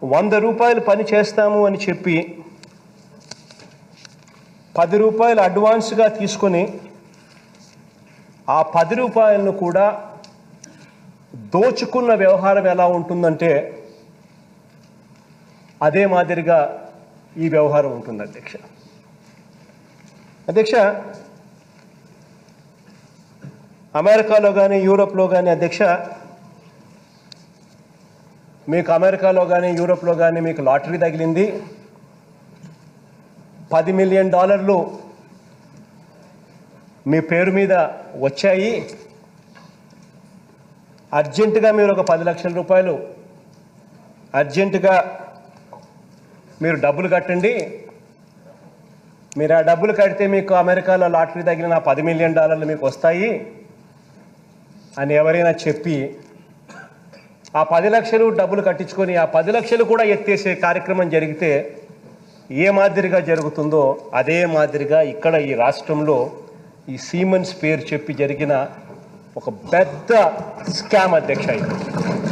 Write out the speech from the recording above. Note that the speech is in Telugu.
వంద రూపాయలు పని చేస్తాము అని చెప్పి పది రూపాయలు అడ్వాన్స్గా తీసుకొని ఆ పది రూపాయలను కూడా దోచుకున్న వ్యవహారం ఎలా ఉంటుందంటే అదే మాదిరిగా ఈ వ్యవహారం ఉంటుంది అధ్యక్ష అధ్యక్ష అమెరికాలో కానీ యూరోప్లో కానీ అధ్యక్ష మీకు అమెరికాలో కానీ యూరోప్లో కానీ మీకు లాటరీ తగిలింది పది మిలియన్ డాలర్లు మీ పేరు మీద వచ్చాయి అర్జెంటుగా మీరు ఒక పది లక్షల రూపాయలు అర్జెంటుగా మీరు డబ్బులు కట్టండి మీరు ఆ డబ్బులు కడితే మీకు అమెరికాలో లాటరీ తగిలిన ఆ పది మిలియన్ డాలర్లు మీకు వస్తాయి అని ఎవరైనా చెప్పి ఆ పది లక్షలు డబ్బులు కట్టించుకొని ఆ పది లక్షలు కూడా ఎత్తేసే కార్యక్రమం జరిగితే ఏ మాదిరిగా జరుగుతుందో అదే మాదిరిగా ఇక్కడ ఈ రాష్ట్రంలో ఈ సీమన్స్ పేరు చెప్పి జరిగిన ఒక పెద్ద స్కామ్ అధ్యక్ష ఇది